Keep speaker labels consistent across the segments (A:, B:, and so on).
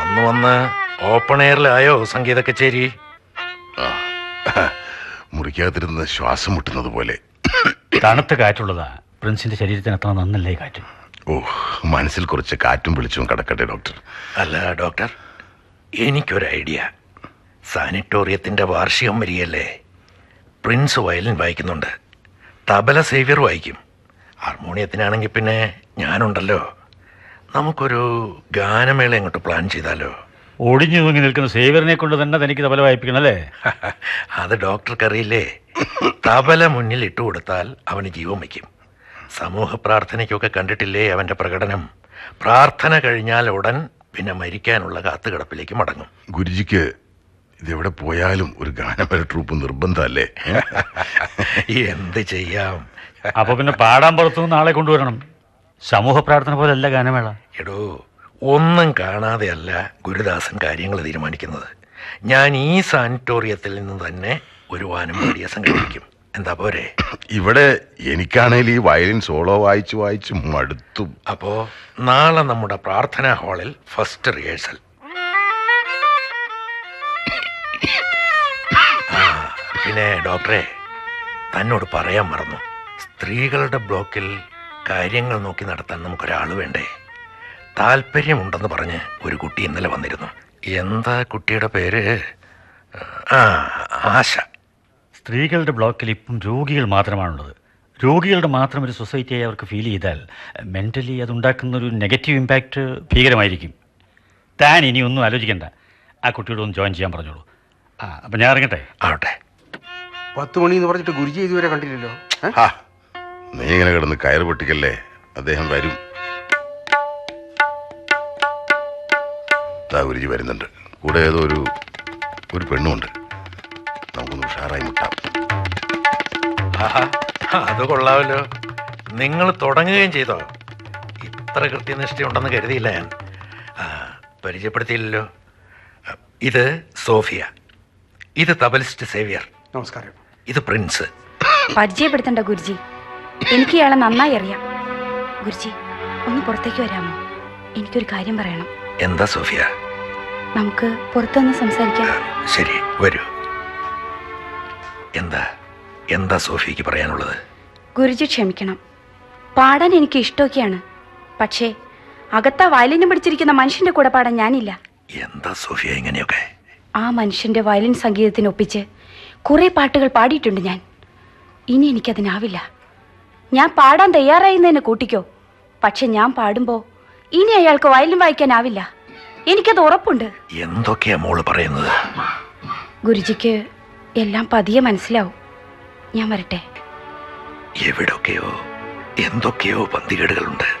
A: വന്ന് വന്ന് ഓപ്പൺ എയറിലായോ സംഗീത കച്ചേരി
B: മുറിക്കകത്തിരുന്ന് ശ്വാസം മുട്ടുന്നത് പോലെ
C: തണുത്ത കാറ്റുള്ളതാ പ്രിൻസിന്റെ ശരീരത്തിന് അത്ര നന്നല്ലേ ഈ കാറ്റ്
B: ഓ മനസ്സിൽ കുറച്ച് കാറ്റും വെളിച്ചവും കിടക്കട്ടെ ഡോക്ടർ
A: അല്ല ഡോക്ടർ എനിക്കൊരു ഐഡിയ സാനിറ്റോറിയത്തിന്റെ വാർഷികം വരികയല്ലേ പ്രിൻസ് വയലിൻ വായിക്കുന്നുണ്ട് തബല സേവ്യർ വായിക്കും ഹാർമോണിയത്തിനാണെങ്കിൽ പിന്നെ ഞാനുണ്ടല്ലോ നമുക്കൊരു ഗാനമേള അങ്ങോട്ട് പ്ലാൻ ചെയ്താലോ
C: ഒടിഞ്ഞു തൂങ്ങി നിൽക്കുന്ന സേവറിനെ കൊണ്ട് തന്നെ തനിക്ക് തബല വായിപ്പിക്കണം അല്ലേ
A: അത് ഡോക്ടർക്കറിയില്ലേ തബല മുന്നിൽ ഇട്ടു കൊടുത്താൽ അവന് ജീവൻ വയ്ക്കും സമൂഹ പ്രാർത്ഥനയ്ക്കൊക്കെ കണ്ടിട്ടില്ലേ അവന്റെ പ്രകടനം പ്രാർത്ഥന കഴിഞ്ഞാൽ ഉടൻ പിന്നെ മരിക്കാനുള്ള കാത്തുകിടപ്പിലേക്ക് മടങ്ങും
B: ഗുരുജിക്ക് ഇതെവിടെ പോയാലും ഒരു ഗാനമേള ട്രൂപ്പ് നിർബന്ധമല്ലേ
A: എന്ത് ചെയ്യാം
C: അപ്പൊ പിന്നെ പാടാൻ പുറത്തുനിന്ന് ആളെ കൊണ്ടുവരണം സമൂഹ പ്രാർത്ഥന പോലല്ല ഗാനമേള
A: എടോ ഒന്നും കാണാതെയല്ല ഗുരുദാസൻ കാര്യങ്ങൾ തീരുമാനിക്കുന്നത് ഞാൻ ഈ സാനിറ്റോറിയത്തിൽ നിന്ന് തന്നെ ഒരു വാനം പാടിയ സംഘടിപ്പിക്കും എന്താ പോരെ
B: ഇവിടെ എനിക്കാണേൽ ഈ വയലിൻ സോളോ വായിച്ച് വായിച്ച് മടുത്തു
A: അപ്പോ നാളെ നമ്മുടെ പ്രാർത്ഥനാ ഹാളിൽ ഫസ്റ്റ് റിഹേഴ്സൽ ആ, പിന്നെ ഡോക്ടറെ തന്നോട് പറയാൻ മറന്നു സ്ത്രീകളുടെ ബ്ലോക്കിൽ കാര്യങ്ങൾ നോക്കി നടത്താൻ നമുക്കൊരാൾ വേണ്ടേ താല്പര്യമുണ്ടെന്ന് പറഞ്ഞ് ഒരു കുട്ടി ഇന്നലെ വന്നിരുന്നു എന്താ കുട്ടിയുടെ പേര് ആ ആശ
C: സ്ത്രീകളുടെ ബ്ലോക്കിൽ ഇപ്പം രോഗികൾ മാത്രമാണുള്ളത് രോഗികളുടെ മാത്രം ഒരു സൊസൈറ്റിയായി അവർക്ക് ഫീൽ ചെയ്താൽ മെൻ്റലി അതുണ്ടാക്കുന്ന ഒരു നെഗറ്റീവ് ഇമ്പാക്റ്റ് ഭീകരമായിരിക്കും താൻ ഇനി ഒന്നും ആലോചിക്കണ്ട ആ കുട്ടിയോട് ഒന്ന് ജോയിൻ ചെയ്യാൻ പറഞ്ഞോളൂ ആ അപ്പം ഞാൻ ഇറങ്ങട്ടെ
A: ആവട്ടെ
D: പത്ത് മണി എന്ന് പറഞ്ഞിട്ട് ഗുരുജി ഇതുവരെ കണ്ടില്ലല്ലോ ഏ?
B: ഹാ നീ ഇങ്ങനെ കിടന്ന് കയറ് പൊട്ടിക്കല്ലേ അദ്ദേഹം വരും ദാ ഗുരുജി വരുന്നുണ്ട് കൂടെ ഏതോ ഒരു ഒരു പെണ്ണുമുണ്ട് നമുക്കൊന്ന് ഉഷാറായി മുട്ടാം
A: ആഹാ അത് കൊള്ളാമല്ലോ നിങ്ങൾ തുടങ്ങുകയും ചെയ്തോ ഇത്ര കൃത്യനിഷ്ഠയുണ്ടെന്ന് കരുതിയില്ല ഞാൻ ആ, പരിചയപ്പെടുത്തിയില്ലല്ലോ ഇത് സോഫിയ ഇത് തബലിസ്റ്റ് സേവിയർ
D: നമസ്കാരം
A: ഇത് പ്രിൻസ്
E: പരിചയപ്പെടുത്തണ്ട ഗുരുജി എനിക്ക് ഇയാളെ നന്നായി അറിയാം ഗുരുജി ഒന്ന് പുറത്തേക്ക് വരാമോ എനിക്കൊരു കാര്യം പറയണം
A: എന്താ സോഫിയ
E: നമുക്ക് പുറത്തുനിന്ന് സംസാരിക്കാം
A: ശരി വരൂ എന്താ എന്താ സോഫിയക്ക് പറയാനുള്ളത്
E: ഗുരുജി ക്ഷമിക്കണം പാടാൻ എനിക്ക് ഇഷ്ടമൊക്കെയാണ് പക്ഷേ അകത്ത വയലിന് പിടിച്ചിരിക്കുന്ന മനുഷ്യന്റെ കൂടെ പാടാൻ ഞാനില്ല
A: എന്താ സോഫിയ ഇങ്ങനെയൊക്കെ
E: ആ മനുഷ്യന്റെ വയലിൻ സംഗീതത്തിനൊപ്പിച്ച് കുറെ പാട്ടുകൾ പാടിയിട്ടുണ്ട് ഞാൻ ഇനി എനിക്കതിനാവില്ല ഞാൻ പാടാൻ തയ്യാറായിരുന്നതിനെ കൂട്ടിക്കോ പക്ഷെ ഞാൻ പാടുമ്പോൾ ഇനി അയാൾക്ക് വയലിൻ വായിക്കാനാവില്ല എനിക്കത് ഉറപ്പുണ്ട്
A: എന്തൊക്കെയാ മോള് പറയുന്നത്
E: ഗുരുജിക്ക് എല്ലാം പതിയെ മനസ്സിലാവും ഞാൻ വരട്ടെ
A: എവിടൊക്കെയോ എന്തൊക്കെയോ പന്തികേടുകളുണ്ട്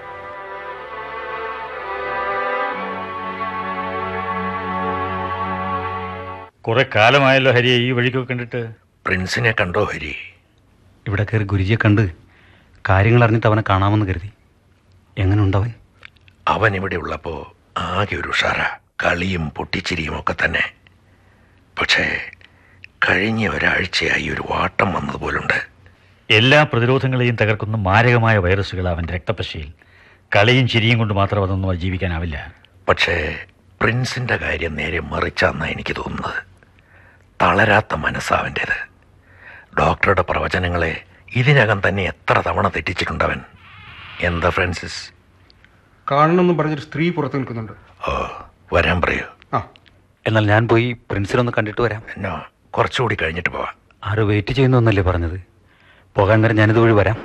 C: കുറെ കാലമായല്ലോ ഹരിയെ ഈ വഴിക്കൊക്കെ കണ്ടിട്ട്
A: പ്രിൻസിനെ കണ്ടോ ഹരി
F: ഇവിടെ കയറി ഗുരുജിയെ കണ്ട് കാര്യങ്ങൾ അറിഞ്ഞിട്ട് അവനെ കാണാമെന്ന് കരുതി എങ്ങനെ ഉണ്ടവൻ
A: അവൻ ഇവിടെ ഉള്ളപ്പോ ആകെ ഒരു ഉഷാറ കളിയും പൊട്ടിച്ചിരിയും ഒക്കെ തന്നെ പക്ഷേ കഴിഞ്ഞ ഒരാഴ്ചയായി ഒരു വാട്ടം വന്നതുപോലുണ്ട്
C: എല്ലാ പ്രതിരോധങ്ങളെയും തകർക്കുന്ന മാരകമായ വൈറസുകൾ അവൻ്റെ രക്തപശയിൽ കളിയും ചിരിയും കൊണ്ട് മാത്രം അതൊന്നും അതിജീവിക്കാനാവില്ല
A: പക്ഷേ പ്രിൻസിന്റെ കാര്യം നേരെ മറിച്ചാന്നാ എനിക്ക് തോന്നുന്നത് തളരാത്ത മനസ്സാവൻ്റേത് ഡോക്ടറുടെ പ്രവചനങ്ങളെ ഇതിനകം തന്നെ എത്ര തവണ തെറ്റിച്ചിട്ടുണ്ടവൻ എന്താ ഫ്രാൻസിസ്
D: കാണണമെന്ന് പറഞ്ഞൊരു സ്ത്രീ പുറത്ത് നിൽക്കുന്നുണ്ട്
A: ഓ വരാൻ പറയൂ
D: ആ
F: എന്നാൽ ഞാൻ പോയി പ്രിൻസിലൊന്ന് കണ്ടിട്ട് വരാം
A: എന്നോ കുറച്ചുകൂടി കഴിഞ്ഞിട്ട് പോവാം
F: ആരോ വെയിറ്റ് ചെയ്യുന്നൊന്നല്ലേ പറഞ്ഞത് പോകാൻ നേരം ഞാനിത് വഴി വരാം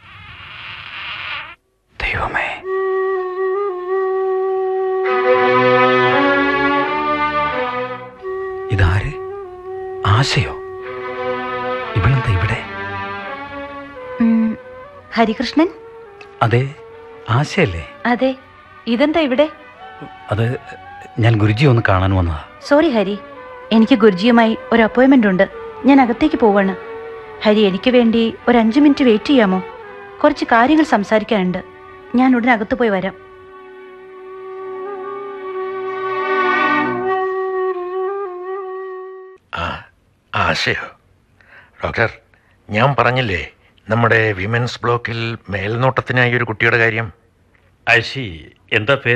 F: ദൈവമേ ഇതാര് ആശയോ ഇവളെന്താ ഇവിടെ
E: ഹരികൃഷ്ണൻ
F: അതെ ആശയല്ലേ
E: അതെ ഇതെന്താ ഇവിടെ
F: അത് ഞാൻ ഗുരുജി ഒന്ന് കാണാൻ വന്നതാ
E: സോറി ഹരി എനിക്ക് ഗുരുജിയുമായി ഒരു അപ്പോയിന്റ്മെന്റ് ഉണ്ട് ഞാൻ അകത്തേക്ക് പോവാണ് ഹരി എനിക്ക് വേണ്ടി ഒരു അഞ്ചു മിനിറ്റ് വെയിറ്റ് ചെയ്യാമോ കുറച്ച് കാര്യങ്ങൾ സംസാരിക്കാനുണ്ട് ഞാൻ ഉടനെ അകത്ത് പോയി വരാം
A: ആ ആശയോ ഡോക്ടർ ഞാൻ പറഞ്ഞില്ലേ നമ്മുടെ വിമൻസ് ബ്ലോക്കിൽ മേൽനോട്ടത്തിനായി ഒരു കുട്ടിയുടെ കാര്യം
C: ഐശി എന്താ പേര്